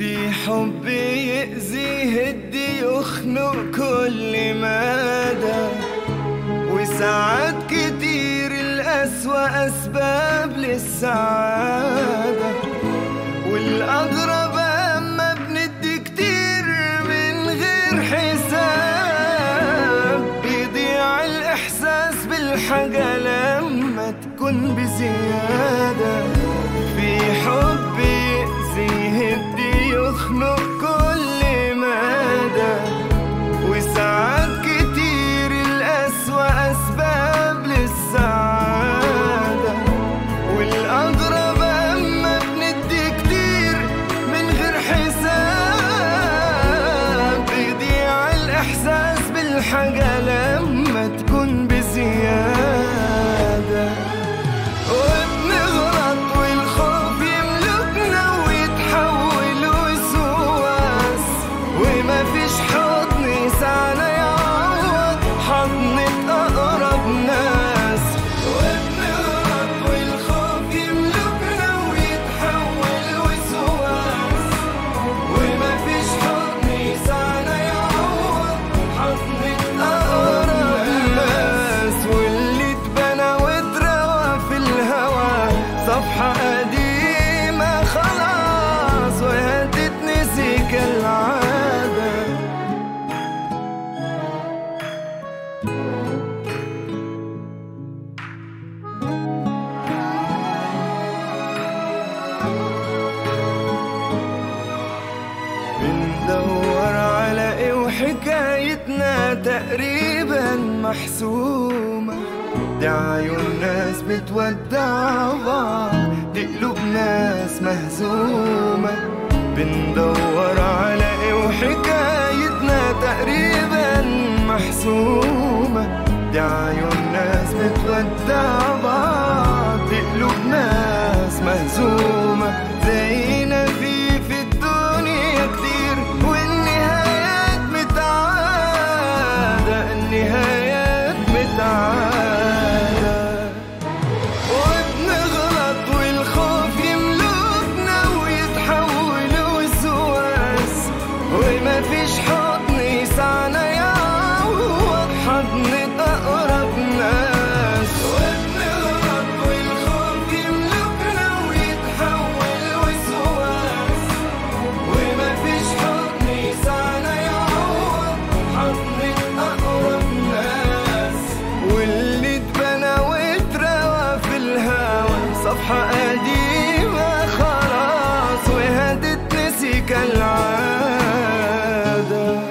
في حب يأذي يهدي يخنق كل مدى وساعات كتير الأسوأ أسباب للسعادة والأغرب أما بندي كتير من غير حساب بيضيع الإحساس بالحاجة لما تكون بزيادة في حب يأذي يهدي يخنق كل مدى وساعات كتير الأسوأ أسباب للسعادة والأغرب أما بندي كتير من غير حساب بيضيع الإحساس بالحاجة لما تكون بزيادة وبنغلط والخوف يملكنا ويتحول وسواس وما فيش حضن يسعنا يعوض حضنة أقرب ناس وبنغلط والخوف يملكنا ويتحول وسواس وما فيش حضن يسعنا يعوض حضنة أقرب ناس واللي اتبنى واتروى في الهوى صفحة قديمة خلاص وهتتنسي كالعادة بندور على ايه وحكايتنا تقريبا محسومة دي عيون ناس بتودع بعض دي قلوب ناس مهزومة بندور على ايه وحكايتنا تقريبا محسومة دي عيون ناس بتودع بعض دي قلوب ناس مهزومة زينا في في الدنيا كتير والنهايات متعادة النهايات متعادة وبنغلط والخوف يملكنا ويتحول وسواس وما فيش حضن يسعنا يعوض حضن أقرب ناس وبنغلط والخوف يملكنا ويتحول وسواس وما فيش حضن يسعنا يعوض حضن أقرب ناس واللي اتبنى واتروى في الهوى صفحة قديمة خلاص وهتتنسي كالعادة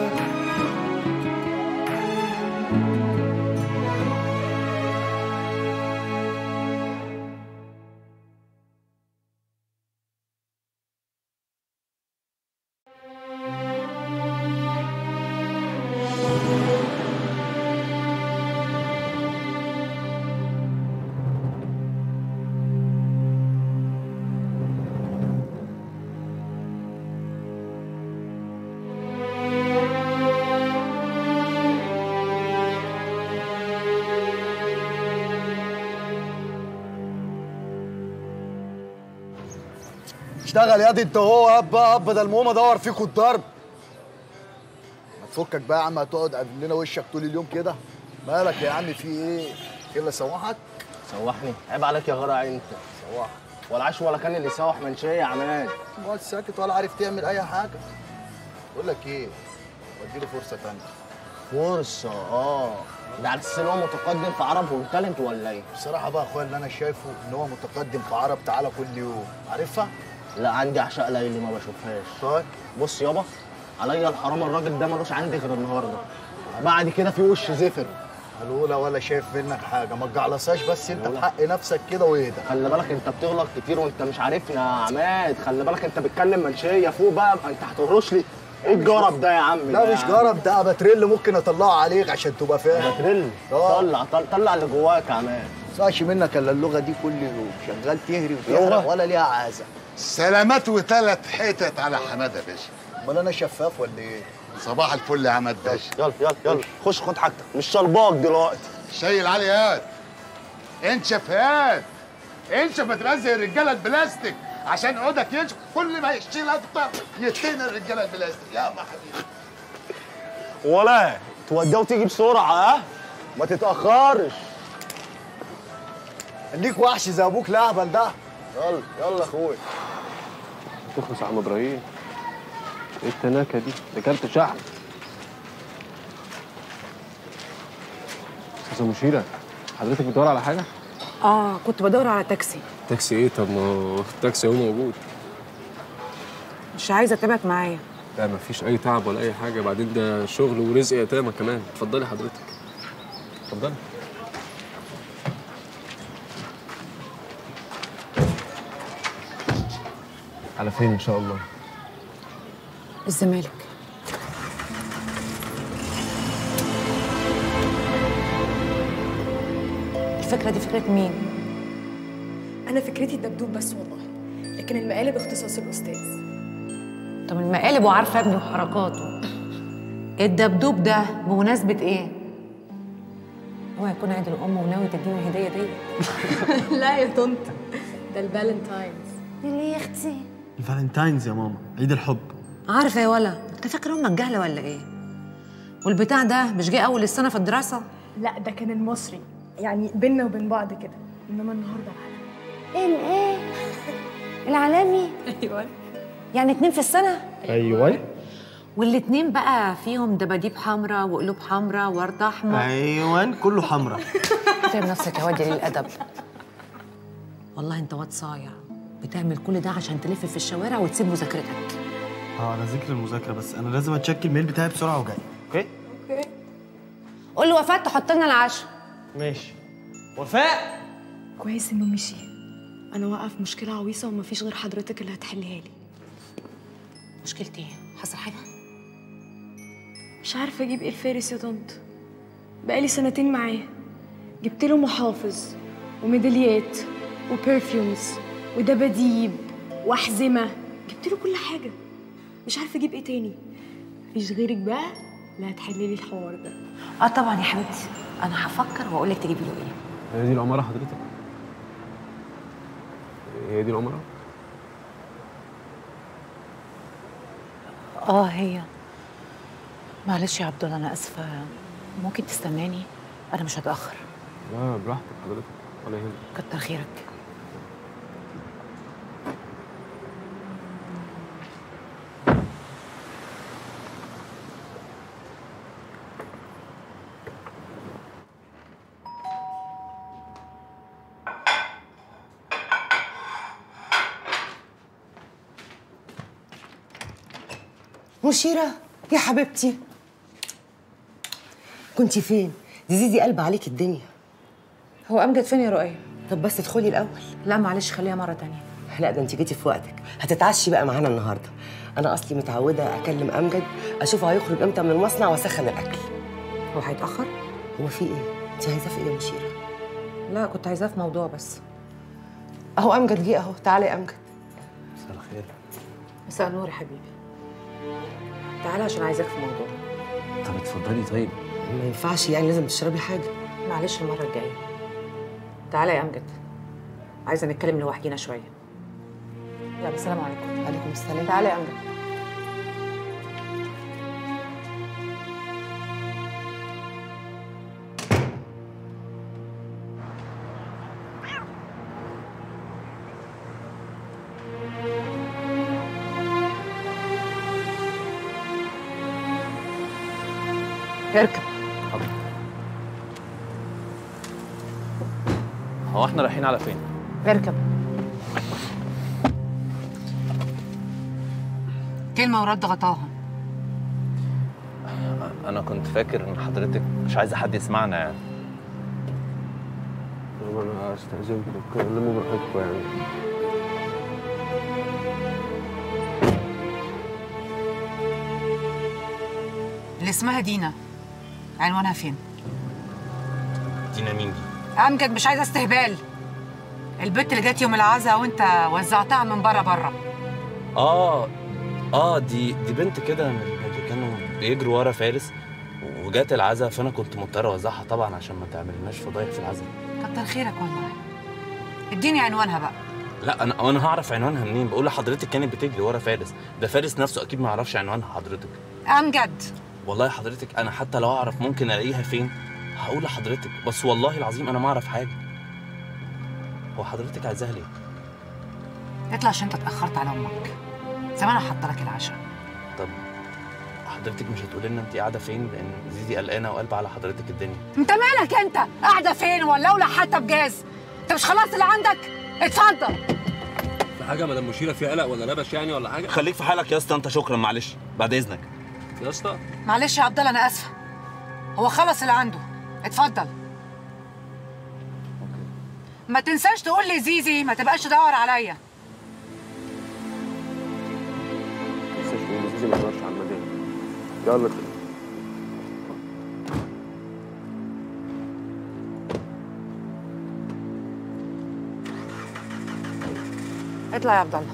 اشتغل يا دي انت هو اب اب بدل ما اقوم ادور فيكوا الضرب ما تفكك بقى يا عم هتقعد قبل لنا وشك طول اليوم كده مالك يا عم في ايه؟ ايه اللي سوحك؟ سوحني عيب عليك يا غرع انت سوحك ولا عاش ولا كان اللي سوح منشيه يا عماد اقعد ساكت ولا عارف تعمل اي حاجه بقول لك ايه؟ وديله فرصه ثانيه فرصه اه ده على اساس ان هو متقدم في عرب وتالنت ولا ايه؟ بصراحه بقى يا اخويا اللي انا شايفه ان هو متقدم في عرب تعالى كل يوم عارفها؟ لا عندي عشاء ليلي ما بشوفهاش طيب بص يابا عليا الحرام الراجل ده ملوش عندي غير النهارده بعد كده في وش زفر الاولى ولا شايف منك حاجه ما تجعلصاش بس انت بحق نفسك كده واهدى خلي بالك انت بتغلط كتير وانت مش عارفنا يا عماد خلي بالك انت بتكلم منشيه فوق بقى انت هتهرش لي ايه الجرب ده يا عم لا ده مش يا عم؟ جرب ده بتريل ممكن اطلعه عليك عشان تبقى فاهم بترل اه. طلع طلع, طلع اللي جواك يا عماد ينفعش منك الا اللغه دي كل يوم شغال تهري لغة؟ وتحرق ولا ليها عازه سلامات وثلاث حتت على حماده باشا امال انا شفاف ولا ايه؟ صباح الفل يا عماد باشا يلا يلا يلا خش خد حاجتك مش طالباك دلوقتي شايل علي هات انشف هات انشف ما تبقى زي الرجاله البلاستيك عشان عودك ينشف كل ما يشيل اكتر يتهن الرجاله البلاستيك يلا حبيبي ولا توديه وتيجي بسرعه ها ما تتاخرش خليك وحش زي ابوك لهبل ده يلا يلا يا اخويا تخلص يا عم ابراهيم ايه التناكه دي ده كارت شحن استاذه مشيره حضرتك بتدور على حاجه اه كنت بدور على تاكسي تاكسي ايه طب ما هو التاكسي اهو موجود مش عايزه اتابعك معايا لا مفيش اي تعب ولا اي حاجه بعدين ده شغل ورزق يتامى كمان اتفضلي حضرتك اتفضلي على فين ان شاء الله الزمالك الفكره دي فكره مين أنا فكرتي الدبدوب بس والله لكن المقالب اختصاص الأستاذ طب المقالب وعارفه ابني وحركاته الدبدوب ده بمناسبه ايه هو هيكون عيد الام وناوي تديني الهديه دي لا يا طنط ده الفالنتاينز ليه يا اختي الفالنتاينز يا ماما عيد الحب عارفه يا ولا انت فاكر امك جهله ولا ايه والبتاع ده مش جه اول السنه في الدراسه لا ده كان المصري يعني بينا وبين بعض كده إنما النهاردة العالم الايه العالمي أيوة يعني اتنين في السنه ايوه والاتنين بقى فيهم دباديب حمراء وقلوب حمراء ورد احمر ايوه كله حمرا احترم نفسك يا واد يا قليل الادب والله انت واد صايع بتعمل كل ده عشان تلف في الشوارع وتسيب مذاكرتك اه على ذكر المذاكره بس انا لازم اتشيك الميل بتاعي بسرعه وجاي اوكي قول له وفاء تحط لنا العشاء ماشي وفاء كويس إنه مشي أنا واقعة في مشكلة عويصة ومفيش غير حضرتك اللي هتحليها لي مشكلتي ايه حصل حاجه مش عارفة أجيب إيه الفارس يا طنط بقالي سنتين معاه جبت له محافظ وميداليات وبرفيومز ودباديب وأحزمة جبت له كل حاجة مش عارفة أجيب إيه تاني مفيش غيرك بقى اللي هتحلي لي الحوار ده اه طبعا يا حبيبتي انا هفكر واقول لك تجيبي له ايه هي دي العماره حضرتك هي دي العماره اه هي معلش يا عبد الله انا اسفه ممكن تستناني انا مش هتاخر لا براحتك حضرتك ولا يهمك كتر خيرك مشيرة يا حبيبتي كنتي فين؟ دي زيزي قلب عليك الدنيا هو امجد فين يا رؤية طب بس ادخلي الأول لا معلش خليها مره تانية لا ده انت جيتي في وقتك هتتعشي بقى معانا النهارده انا اصلي متعوده اكلم امجد اشوفه هيخرج امتى من المصنع واسخن الاكل هو هيتاخر هو في ايه انت عايزاه في ايه يا مشيره لا كنت عايزاه في موضوع بس اهو امجد جه اهو تعالى يا امجد مساء الخير مساء النور يا حبيبي تعالى عشان عايزاك في موضوع طب اتفضلي طيب ما ينفعش يعني لازم تشربي حاجه معلش المره الجايه تعالى يا امجد عايزه نتكلم لوحدينا شويه يلا السلام عليكم عليكم السلام تعالى يا امجد اركب هو احنا رايحين على فين؟ اركب كلمة ورد غطاها انا كنت فاكر ان حضرتك مش عايزه حد يسمعنا يعني طب انا استاذنكم اتكلموا براحتكم يعني اللي اسمها دينا عنوانها فين؟ دينا مين دي؟ امجد مش عايزه استهبال البت اللي جت يوم العزا وانت وزعتها من بره بره اه اه دي دي بنت كده من اللي كانوا بيجروا ورا فارس وجات العزا فانا كنت مضطر اوزعها طبعا عشان ما تعملناش فضايح في العزا كتر خيرك والله اديني عنوانها بقى لا انا انا هعرف عنوانها منين بقول لحضرتك كانت بتجري ورا فارس ده فارس نفسه اكيد ما يعرفش عنوانها حضرتك امجد والله حضرتك انا حتى لو اعرف ممكن الاقيها فين هقول لحضرتك بس والله العظيم انا ما اعرف حاجه هو حضرتك عايزاها ليه اطلع عشان انت اتاخرت على امك زمان حاطه لك العشاء طب حضرتك مش هتقولي لنا انت قاعده فين لان زيزي قلقانه وقلبه على حضرتك الدنيا انت مالك انت قاعده فين ولا ولا حتى بجاز انت مش خلاص اللي عندك اتفضل في حاجه مدام مشيره في قلق ولا نبش يعني ولا حاجه خليك في حالك يا اسطى انت شكرا معلش بعد اذنك يا اسطى معلش يا عبد الله انا اسفه هو خلص اللي عنده اتفضل ما تنساش تقول لي زيزي ما تبقاش تدور عليا تنساش تقول زيزي ما تقدرش على المدينه يلا كده اطلع يا عبد الله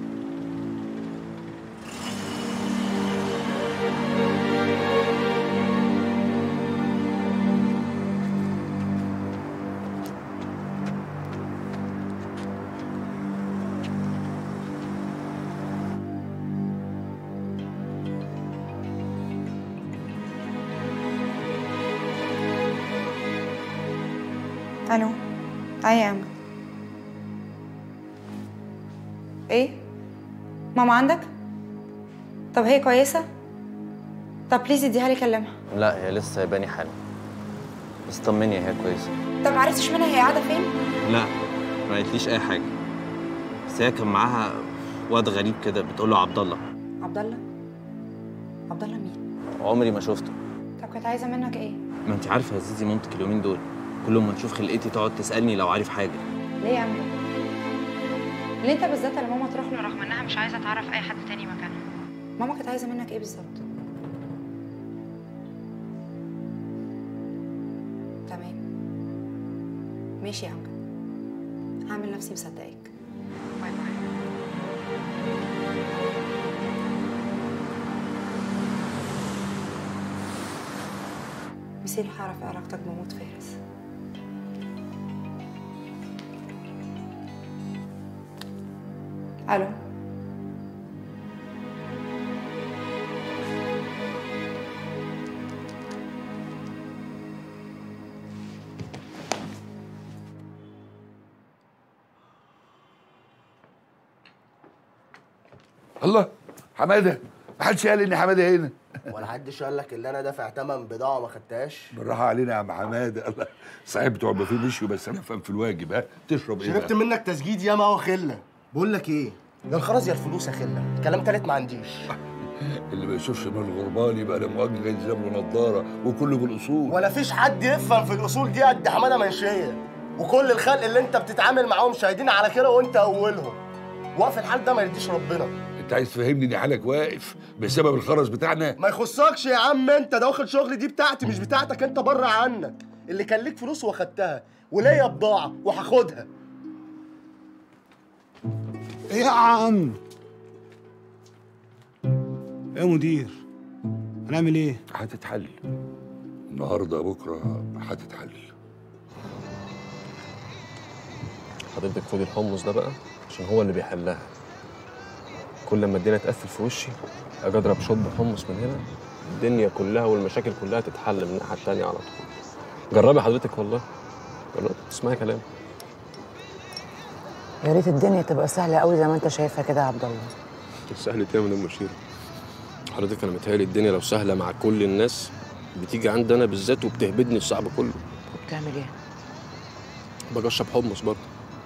الو اي يا امل ايه ماما عندك طب هي كويسه طب بليز اديها لي كلمها لا هي لسه ياباني حالا بس طمني هي كويسه طب ما عرفتش منها هي قاعده فين لا ما قالتليش اي حاجه بس هي كان معاها واد غريب كده بتقول له عبد الله عبد الله عبد الله مين عمري ما شفته طب كانت عايزه منك ايه ما انت عارفه يا زيزي منطق اليومين دول كل ما تشوف خلقتي تقعد تسالني لو عارف حاجه ليه يا امل ليه انت بالذات اللي ماما تروح له رغم انها مش عايزه تعرف اي حد تاني مكانها ماما كانت عايزه منك ايه بالظبط تمام ماشي يا امجد هعمل نفسي مصدقك باي باي مصيري هعرف ايه علاقتك بموت فارس الو الله حماده محدش قال ان حماده هنا ولا حدش قال لك ان انا دافع ثمن بضاعه ما خدتهاش بالراحه علينا يا عم حماده الله صحيح بتوع ما في مشيوا بس انا فاهم في الواجب ها تشرب ايه شربت بقى؟ منك تسجيد ياما اهو خله بقول لك ايه يا الخرز يا الفلوس يا خله كلام تالت ما عنديش اللي ما يشوفش من الغربال يبقى لا مؤاخذه يلزم له نضاره وكله بالاصول ولا فيش حد يفهم في الاصول دي قد حماده منشيه وكل الخلق اللي انت بتتعامل معاهم شاهدين على كده وانت اولهم وقف الحال ده ما يرضيش ربنا انت عايز تفهمني ان حالك واقف بسبب الخرز بتاعنا ما يخصكش يا عم انت ده واخد شغل دي بتاعتي مش بتاعتك انت بره عنك اللي كان ليك فلوس واخدتها وليا بضاعه وهاخدها ايه يا عم ايه يا مدير هنعمل ايه هتتحل النهارده بكره هتتحل حضرتك خد الحمص ده بقى عشان هو اللي بيحلها كل ما الدنيا تقفل في وشي اجي اضرب شوط حمص من هنا الدنيا كلها والمشاكل كلها تتحل من الناحيه التانيه على طول جربي حضرتك والله جربي اسمعي كلامي يا ريت الدنيا تبقى سهله قوي زي ما انت شايفها كده يا عبد الله سهلة ايه يا مدام مشيرة حضرتك انا متهيألي الدنيا لو سهله مع كل الناس بتيجي عندي انا بالذات وبتهبدني الصعب كله وبتعمل ايه باجي اشرب حمص برضه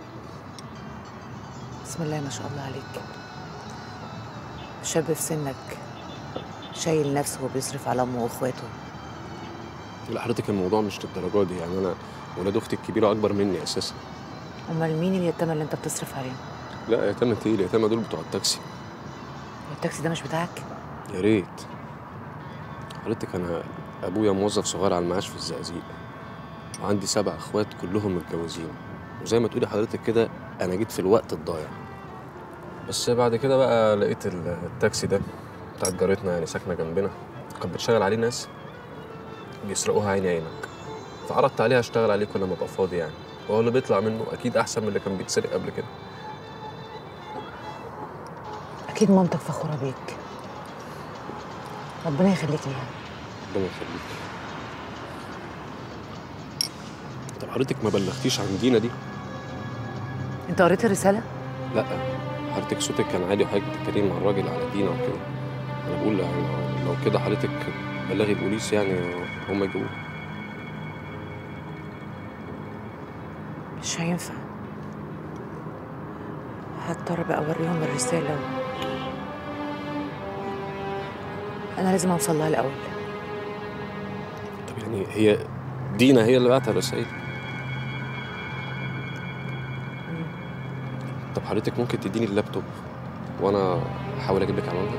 بسم الله ما شاء الله عليك شاب في سنك شايل نفسه وبيصرف على امه واخواته لا حضرتك الموضوع مش للدرجه دي يعني انا ولاد اختي الكبيره اكبر مني اساسا امال مين اليتامى اللي انت بتصرف عليهم لا يتامى ايه اليتامى دول بتوع التاكسي التاكسي ده مش بتاعك يا ريت حضرتك انا ابويا موظف صغير على المعاش في الزقازيق وعندي سبع اخوات كلهم متجوزين وزي ما تقولي حضرتك كده انا جيت في الوقت الضايع بس بعد كده بقى لقيت ال- التاكسي ده بتاعت جارتنا يعني ساكنه جنبنا كانت بتشتغل عليه ناس بيسرقوها عيني عينك فعرضت عليها اشتغل عليه كل ما ابقى فاضي يعني وهو اللي بيطلع منه اكيد احسن من اللي كان بيتسرق قبل كده اكيد مامتك فخوره بيك ربنا يخليك ليها ربنا يخليك طب حضرتك ما بلغتيش عن دينا دي انت قريت الرساله لا حضرتك صوتك كان عالي وحضرتك بتتكلمي مع الراجل على دينا وكده انا بقول يعني لو كده حضرتك بلغي البوليس يعني هم يجيبوه مش هينفع هضطر بقى اوريهم الرساله و... انا لازم اوصل لها الاول طب يعني هي دينا هي اللي بعت الرسائل طب حضرتك ممكن تديني اللابتوب وانا احاول اجيب لك عنوانها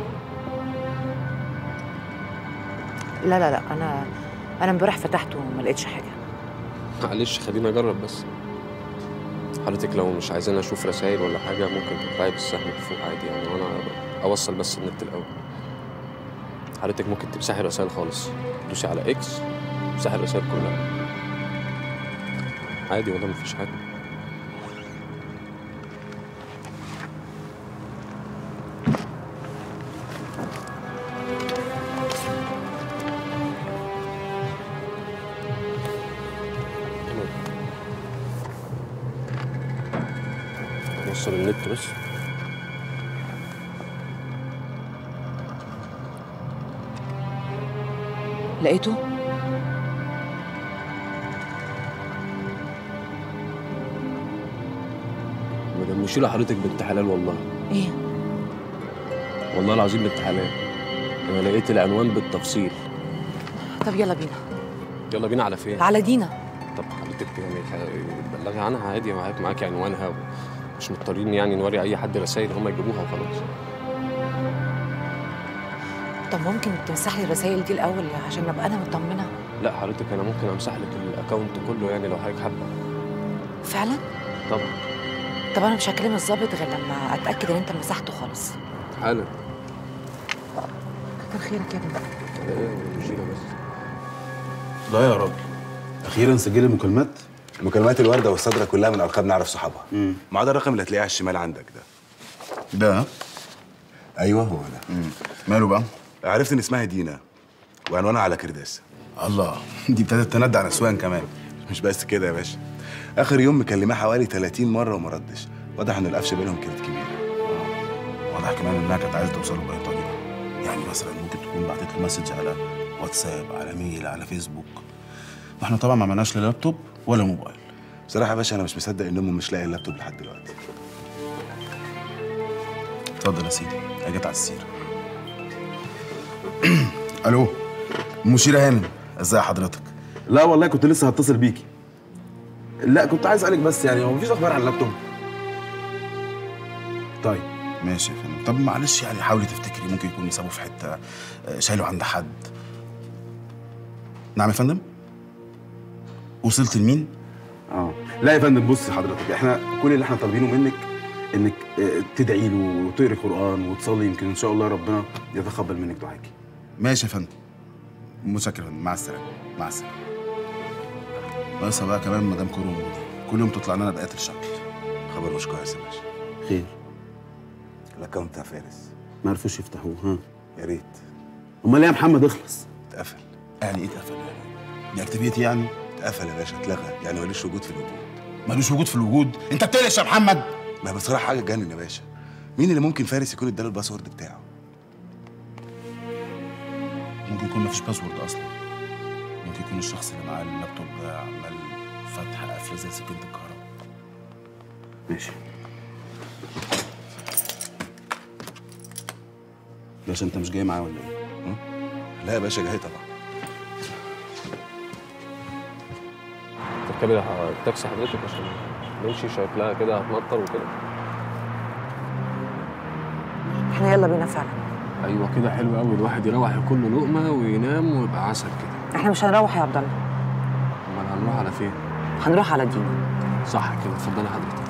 لا لا لا انا انا امبارح فتحته وما لقيتش حاجه معلش خليني اجرب بس حضرتك لو مش عايزين اشوف رسائل ولا حاجه ممكن تطلعي بالسهم فوق عادي يعني وانا اوصل بس النت الاول حضرتك ممكن تمسحي الرسائل خالص دوسي على اكس تمسحي الرسائل كلها عادي والله مفيش حاجه نوصل النت بس لقيته مدام مشيلة حضرتك بنت حلال والله ايه والله العظيم بنت حلال انا لقيت العنوان بالتفصيل طب يلا بينا يلا بينا على فين على دينا طب حضرتك يعني بلغي عنها عادي معاك معاكي عنوانها مش مضطرين يعني نوري اي حد رسائل هم يجيبوها وخلاص طب ممكن تمسح لي الرسائل دي الاول عشان ابقى انا مطمنه لا حضرتك انا ممكن امسح لك الاكونت كله يعني لو حضرتك حابه فعلا طبعا طب انا مش هكلم الظابط غير لما اتاكد ان انت مسحته خالص حالا كتر خيرك يا ابني مشيلة بس لا يا راجل اخيرا سجل المكالمات مكالمات الورده والصدره كلها من ارقام نعرف صحابها ما عدا الرقم اللي هتلاقيه على الشمال عندك ده ده ايوه هو ده ماله بقى عرفت ان اسمها دينا وعنوانها على كرداس الله دي ابتدت تندع على نسوان كمان مش بس كده يا باشا اخر يوم مكلماه حوالي 30 مره وما ردش واضح ان القفشه بينهم كانت كبيره واضح كمان انها كانت عايزه توصله باي طريقه يعني مثلا ممكن تكون بعتت له مسج على واتساب على ميل على فيسبوك واحنا طبعا ما عملناش لا لابتوب ولا موبايل بصراحه يا باشا انا مش مصدق ان امه مش لاقي اللابتوب لحد دلوقتي اتفضل يا سيدي اجت على السيره الو مشيرة هانم ازي حضرتك لا والله كنت لسه هتصل بيكي لا كنت عايز اسالك بس يعني هو مفيش اخبار عن اللابتوب طيب ماشي يا فندم طب معلش يعني حاولي تفتكري ممكن يكون سابه في حته آه، شايله عند حد نعم يا فندم وصلت لمين اه لا يا فندم بص حضرتك احنا كل اللي احنا طالبينه منك انك آه، تدعي له وتقري قران وتصلي يمكن ان شاء الله ربنا يتقبل منك دعاكي ماشي يا فندم متشكر يا فندم مع السلامه مع السلامه ناقصها بقى كمان مدام كورونا دي كل يوم تطلع لنا بقات الشكل خبر مش كويس يا باشا خير الاكونت بتاع فارس ما عرفوش يفتحوه ها يا ريت امال ايه يا محمد اخلص اتقفل يعني ايه اتقفل يعني دي اكتيفيتي يعني اتقفل يا باشا اتلغى يعني ملوش وجود في الوجود ملوش وجود في الوجود انت بتقلش يا محمد ما بصراحه حاجه تجنن يا باشا مين اللي ممكن فارس يكون اداله الباسورد بتاعه ممكن يكون مفيش باسورد اصلا ممكن يكون الشخص اللي معاه اللابتوب ده عمال فتح قفله زي سكينه الكهرباء ماشي باشا انت مش جاي معاه ولا ايه؟ لا يا باشا جاي طبعا تركبي التاكسي حضرتك عشان نمشي شكلها كده هتمطر وكده احنا يلا بينا فعلا ايوه كده حلو قوي الواحد يروح ياكل له لقمه وينام ويبقى عسل كده احنا مش هنروح يا عبد الله امال هنروح على فين هنروح على دينا صح كده اتفضلي حضرتك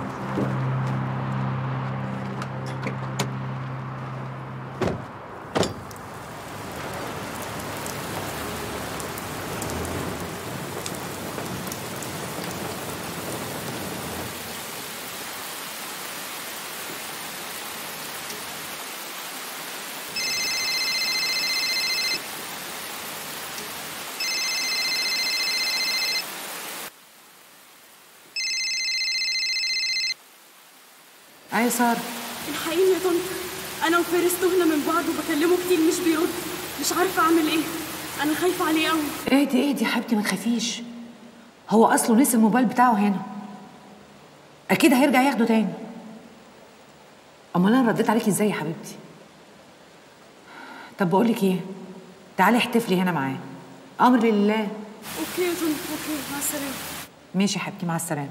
ايه ساره الحقيقي يا طنط انا وفارس تهنا من بعض وبكلمه كتير مش بيرد مش عارفه اعمل ايه انا خايفه عليه قوي اهدي اهدي يا حبيبتي ما تخافيش هو اصله نسي الموبايل بتاعه هنا اكيد هيرجع ياخده تاني امال انا رديت عليكي ازاي يا حبيبتي طب بقول لك ايه تعالي احتفلي هنا معاه امر لله اوكي يا طنط اوكي مع السلامه ماشي يا حبيبتي مع السلامه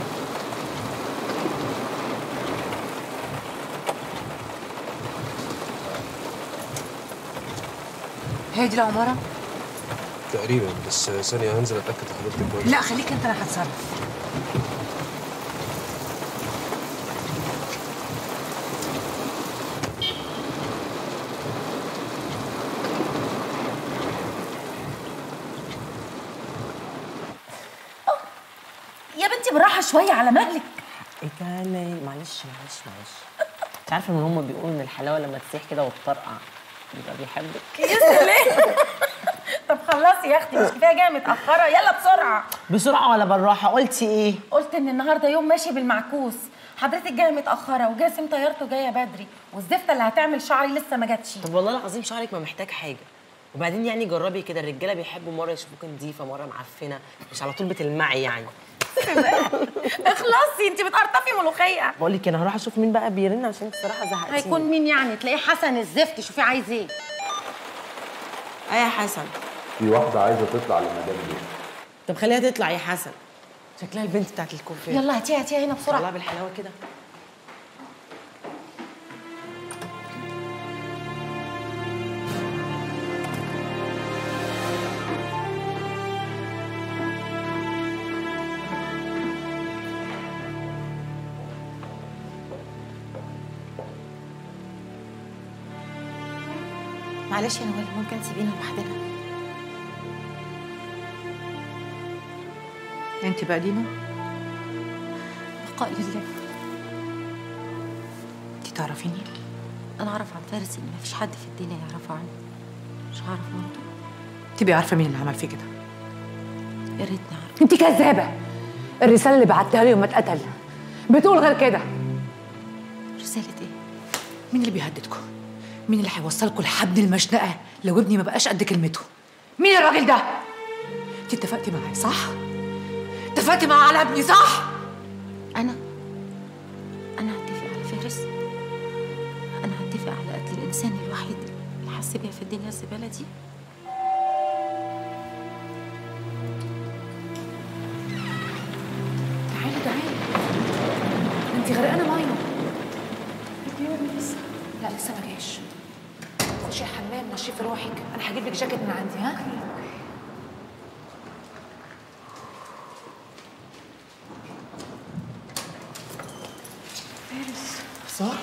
هي دي العماره تقريبا بس ثانيه هنزل اتاكد حضرتك كويس لا خليك انت انا هتصرف يا بنتي بالراحه شويه على مهلك ايه ده لا، معلش معلش معلش انت عارفه ان هم بيقولوا ان الحلاوه لما تسيح كده وتطرقع يبقى بيحبك يا سلام طب خلصي يا اختي مش كفايه جايه متاخره يلا بسرعه بسرعه ولا بالراحه قلتي ايه قلت ان النهارده يوم ماشي بالمعكوس حضرتك جايه متاخره وجاسم طيارته جايه بدري والزفته اللي هتعمل شعري لسه ما جاتش طب والله العظيم شعرك ما محتاج حاجه وبعدين يعني جربي كده الرجاله بيحبوا مره يشوفوك نظيفه مره معفنه مش على طول بتلمعي يعني اخلصي انت بتقرطفي ملوخيه بقول لك انا هروح اشوف مين بقى بيرن عشان انت الصراحه زهقتيني هيكون مين يعني تلاقيه حسن الزفت شوفي عايز ايه ايه يا حسن في واحدة عايزة تطلع لمدام دي طب خليها تطلع يا حسن شكلها البنت بتاعت الكوفيه يلا هاتيها هاتيها هنا بسرعه والله بالحلاوه كده معلش يا نوال ممكن تسيبينا لوحدنا انت بقى دينا بقاء لله انت تعرفيني انا اعرف عن فارس ان مفيش حد في الدنيا يعرفه عني مش هعرف برضه تبقي عارفه مين اللي عمل فيه كده يا ريتني اعرف انت كذابه الرساله اللي بعتها له يوم ما اتقتل بتقول غير كده رساله ايه مين اللي بيهددكم مين اللي هيوصلكم لحد المشنقه لو ابني ما بقاش قد كلمته مين الراجل ده انت اتفقتي معاه صح اتفقتي معاه على ابني صح انا انا هتفق على فارس انا هتفق على قتل الانسان الوحيد اللي حس بيها في الدنيا الزباله دي تعالي تعالي انت غرقانه ميه لا لسه ما جاش خشي الحمام نشفي روحك انا هجيب لك جاكيت من عندي ها فارس صح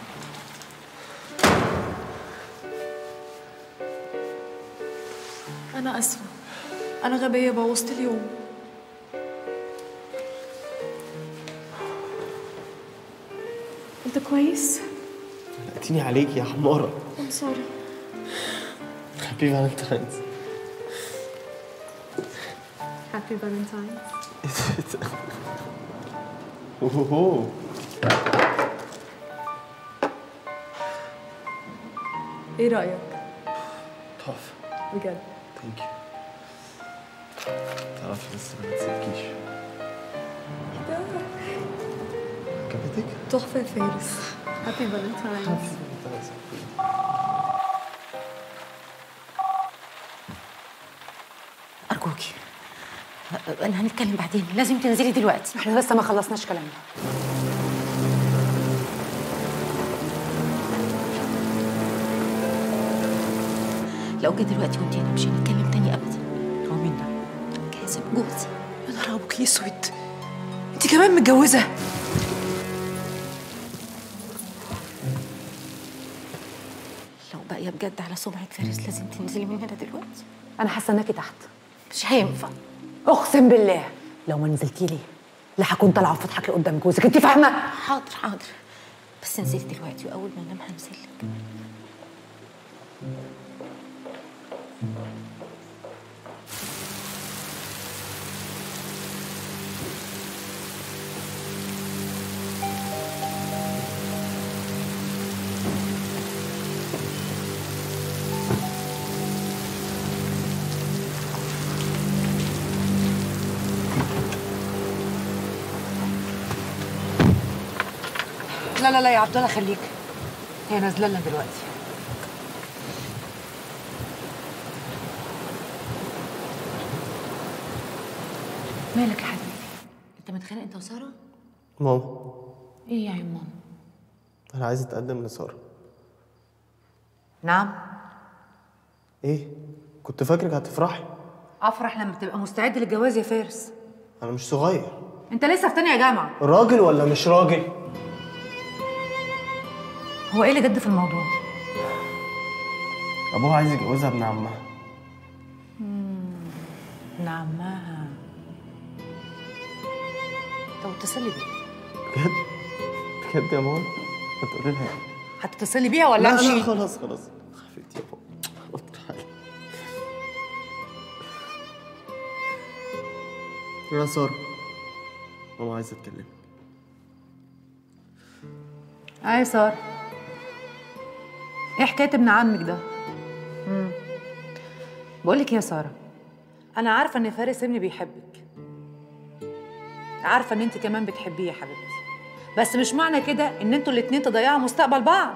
انا اسفه انا غبيه بوظت اليوم انت كويس قلقتيني عليك يا حمارة I'm sorry هابي فالنتاينز happy valentines اوه ايه رايك تحفة بجد ثانك يو تعرفي لسه ما نسيتكيش عجبتك؟ تحفه يا فارس happy valentines ارجوكي انا هنتكلم بعدين لازم تنزلي دلوقتي احنا لسه ما خلصناش كلامنا لو جه دلوقتي وانت هنا مش هنتكلم تاني ابدا هو مين ده كاسب جوزي يا نهار ابوك اسود انت كمان متجوزه لو باقيه بجد على سمعه فارس لازم تنزلي من هنا دلوقتي انا حاسه انك تحت مش هينفع اقسم بالله لو ما نزلتي لي لا هكون طالعه وفضحك قدام جوزك انت فاهمه حاضر حاضر بس انزلي دلوقتي واول ما انام هنزلك لا لا لا يا عبد الله خليك هي نازله لنا دلوقتي مالك يا حبيبي انت متخانق انت وساره ماما ايه يا عم ماما انا عايز اتقدم لساره نعم ايه كنت فاكرك هتفرحي افرح لما تبقى مستعد للجواز يا فارس انا مش صغير انت لسه في تانية جامعه راجل ولا مش راجل هو ايه اللي جد في الموضوع ابوها عايز يجوزها ابن عمها ابن عمها طب اتصلي بيها بجد بجد يا ماما ما تقولي لها يعني هتتصلي بيها ولا لا امشي لا خلاص خلاص حبيبتي يا ماما تعالي. يا ساره ماما عايزه اتكلم ايه ساره ايه حكايه ابن عمك ده امم بقول لك يا ساره انا عارفه ان فارس ابني بيحبك عارفه ان انت كمان بتحبيه يا حبيبتي بس مش معنى كده ان انتوا الاتنين تضيعوا مستقبل بعض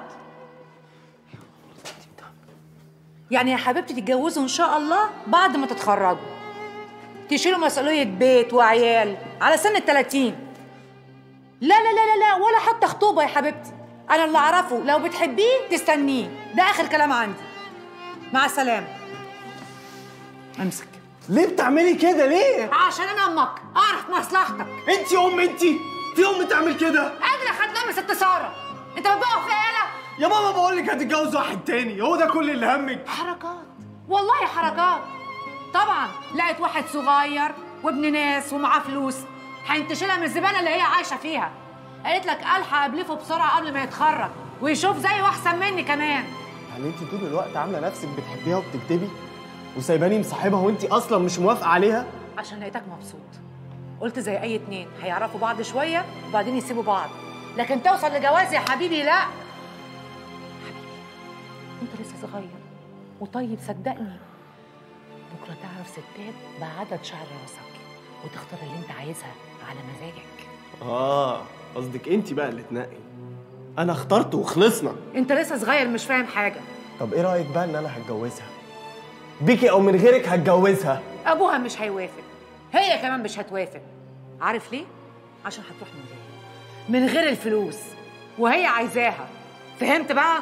يعني يا حبيبتي تتجوزوا ان شاء الله بعد ما تتخرجوا تشيلوا مسؤوليه بيت وعيال على سن ال 30 لا لا لا لا لا ولا حتى خطوبه يا حبيبتي انا اللي اعرفه لو بتحبيه تستنيه ده اخر كلام عندي مع السلامه امسك ليه بتعملي كده ليه عشان انا امك اعرف مصلحتك انت ام انت في ام تعمل كده قادره خدامه ست ساره انت بتبقى في آلة يا ماما بقول لك هتتجوز واحد تاني هو ده كل اللي همك حركات والله حركات طبعا لقيت واحد صغير وابن ناس ومعاه فلوس هينتشلها من الزباله اللي هي عايشه فيها قالت لك الحق ابلفه بسرعه قبل ما يتخرج ويشوف زيه واحسن مني كمان يعني انت طول الوقت عامله نفسك بتحبيها وبتكدبي وسايباني مصاحبها وانت اصلا مش موافقه عليها عشان لقيتك مبسوط قلت زي اي اتنين هيعرفوا بعض شويه وبعدين يسيبوا بعض لكن توصل لجواز يا حبيبي لا حبيبي انت لسه صغير وطيب صدقني بكره تعرف ستات بعدد شعر راسك وتختار اللي انت عايزها على مزاجك اه قصدك انت بقى اللي تنقي انا اخترت وخلصنا انت لسه صغير مش فاهم حاجه طب ايه رايك بقى ان انا هتجوزها بيكي او من غيرك هتجوزها ابوها مش هيوافق هي كمان مش هتوافق عارف ليه عشان هتروح من غيري من غير الفلوس وهي عايزاها فهمت بقى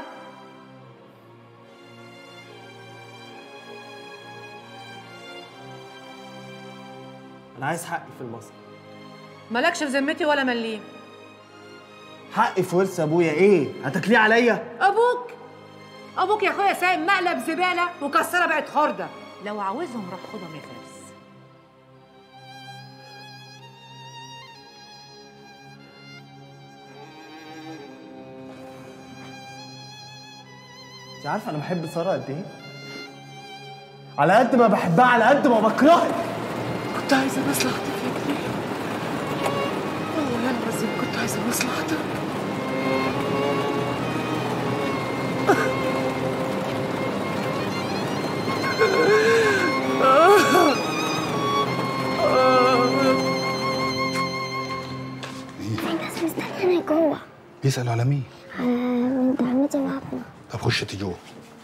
انا عايز حقي في المصنع مالكش في ذمتي ولا مليم حقي في ورث ابويا ايه هتاكليه عليا ابوك ابوك يا اخويا سايب مقلب زباله وكسره بقت خرده لو عاوزهم روح خدهم يا فارس انت عارفه انا بحب ساره قد ايه على قد ما بحبها على قد ما بكرهك كنت عايزه مصلحتك يا كبير والله العظيم كنت عايزه مصلحتك في ناس مستنياني جوه بيسألوا على مين؟ على بنت عمتي وابنه طب خش انت جوه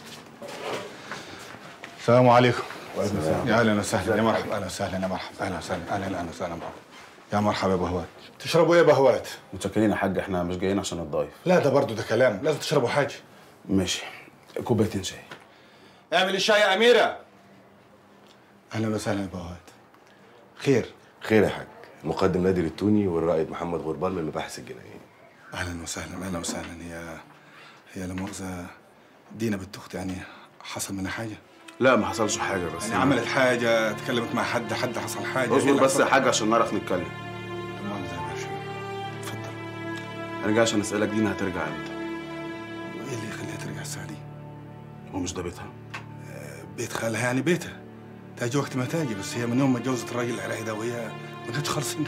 السلام عليكم يا اهلا وسهلا يا مرحبا اهلا وسهلا يا مرحبا اهلا وسهلا اهلا اهلا وسهلا مرحبا يا مرحبا يا بهوات تشربوا ايه يا بهوات؟ متشكرين يا حاج احنا مش جايين عشان نتضايف لا ده برضو ده كلام لازم تشربوا حاجه ماشي كوبايتين شاي اعمل الشاي يا اميره اهلا وسهلا يا بهوات خير خير يا حاج المقدم نادر التوني والرائد محمد غربال من المباحث الجنائيه اهلا وسهلا اهلا وسهلا هي هي لا مؤاخذه دينا بنت اختي يعني حصل منها حاجه لا ما حصلش حاجه بس يعني عملت حاجه اتكلمت مع حد حد حصل حاجه إيه اصبر اللي بس حصل؟ يا حاج عشان نعرف نتكلم تمام زي ما شاء انا جاي عشان اسالك دينا هترجع امتى ايه اللي يخليها ترجع الساعه دي؟ هو مش ده بيتها بيت خالها يعني بيتها تاجي وقت ما تاجي بس هي من يوم ما اتجوزت الراجل العراقي ده وهي ما كانتش خالصين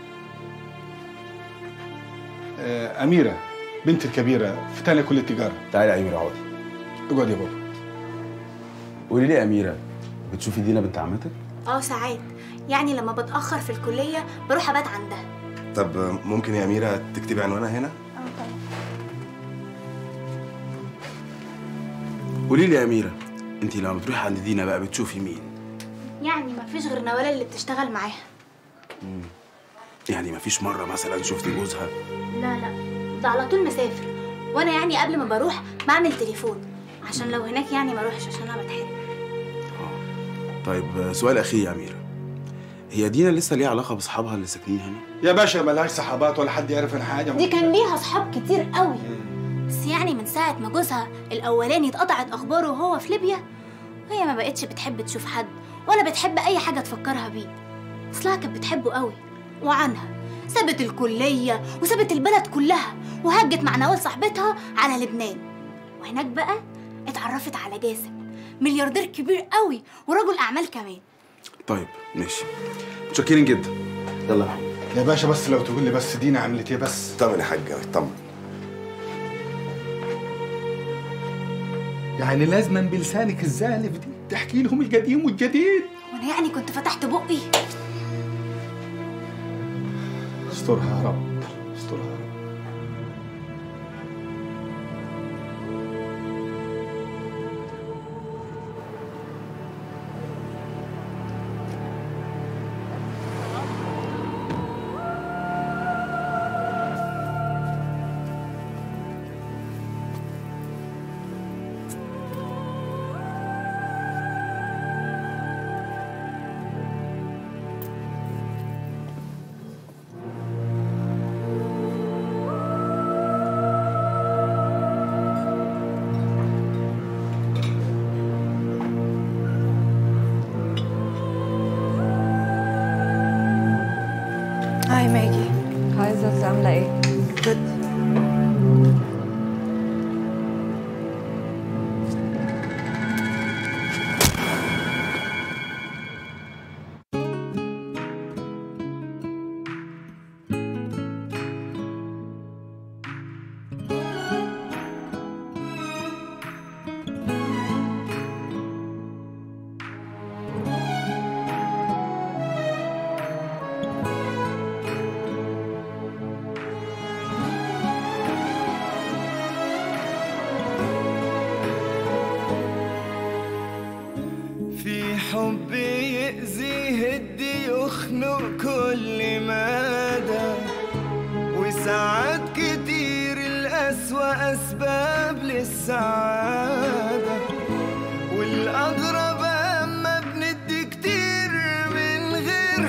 آه أميرة بنت الكبيرة في تانية كلية تجارة تعالي يا أميرة اقعدي اقعد يا بابا قولي لي يا اميره بتشوفي دينا بنت عمتك اه ساعات يعني لما بتأخر في الكلية بروح أبات عندها طب ممكن يا اميره تكتبي عنوانها هنا اه طبعا قولي لي يا اميره انت لما بتروحي عند دينا بقى بتشوفي مين يعني ما فيش غير نوال اللي بتشتغل معاها يعني مفيش مره مثلا شفتي جوزها لا لا ده على طول مسافر وانا يعني قبل ما بروح بعمل تليفون عشان لو هناك يعني ما اروحش عشان انا بتحرق طيب سؤال اخير يا اميره هي دينا لسه ليها علاقه باصحابها اللي ساكنين هنا يا باشا ملهاش صحابات ولا حد يعرف عنها حاجه دي كان ليها اصحاب كتير قوي بس يعني من ساعة ما جوزها الأولاني اتقطعت أخباره وهو في ليبيا وهي ما بقتش بتحب تشوف حد ولا بتحب أي حاجة تفكرها بيه أصلها كانت بتحبه قوي وعنها سابت الكلية وسابت البلد كلها وهجت مع نوال صاحبتها على لبنان وهناك بقى اتعرفت على جاسم ملياردير كبير قوي ورجل أعمال كمان طيب ماشي متشكرين جدا يلا يا محمد يا باشا بس لو تقول لي بس دينا عملت ايه بس طمن يا حاج طمن يعني لازما بلسانك الزالف دي تحكي لهم القديم والجديد وأنا يعني كنت فتحت بقي استرها يا رب استرها يا رب هاي ماجي هاي زوز عاملة ايه؟ جود في حب يأذي يهدي يخنق كل مدى وساعات كتير الأسوأ أسباب للسعادة والأغرب أما بندي كتير من غير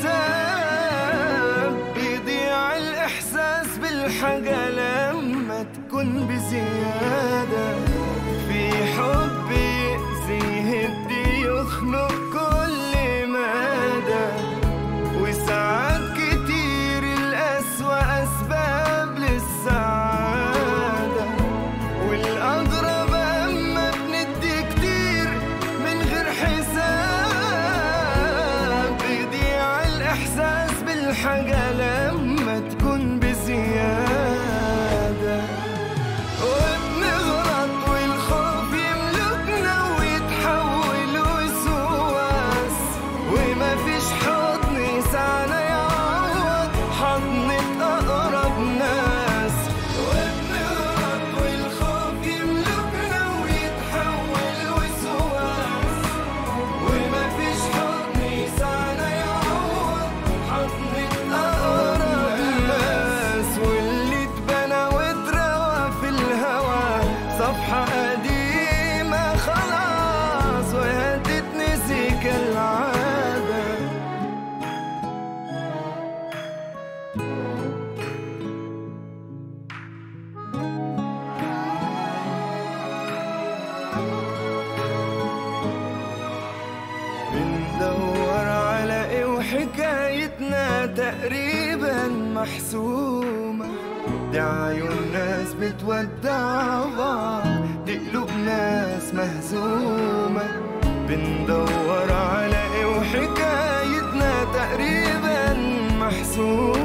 حساب بيضيع الإحساس بالحاجة لما تكون بزيادة في حب يأذي يهدي يخنق كل مدى وساعات كتير الأسوأ أسباب للسعادة والأغرب أما بندي كتير من غير حساب بيضيع الإحساس بالحاجة لما تكون بزيادة وبنغلط والخوف يملكنا ويتحول وسواس وما فيش حضن يسعنا يعوض حضنة أقرب ناس وبنغلط والخوف يملكنا ويتحول وسواس وما فيش حضن يسعنا يعوض حضنة أقرب ناس واللي اتبنى واتروى في الهوى صفحة قديمة خلاص وهتتنسي كالعادة بندور على ايه وحكايتنا تقريبا محسومة دي عيون ناس بتودع بعض دي قلوب ناس مهزومة بندور على ايه وحكايتنا تقريبا محسومة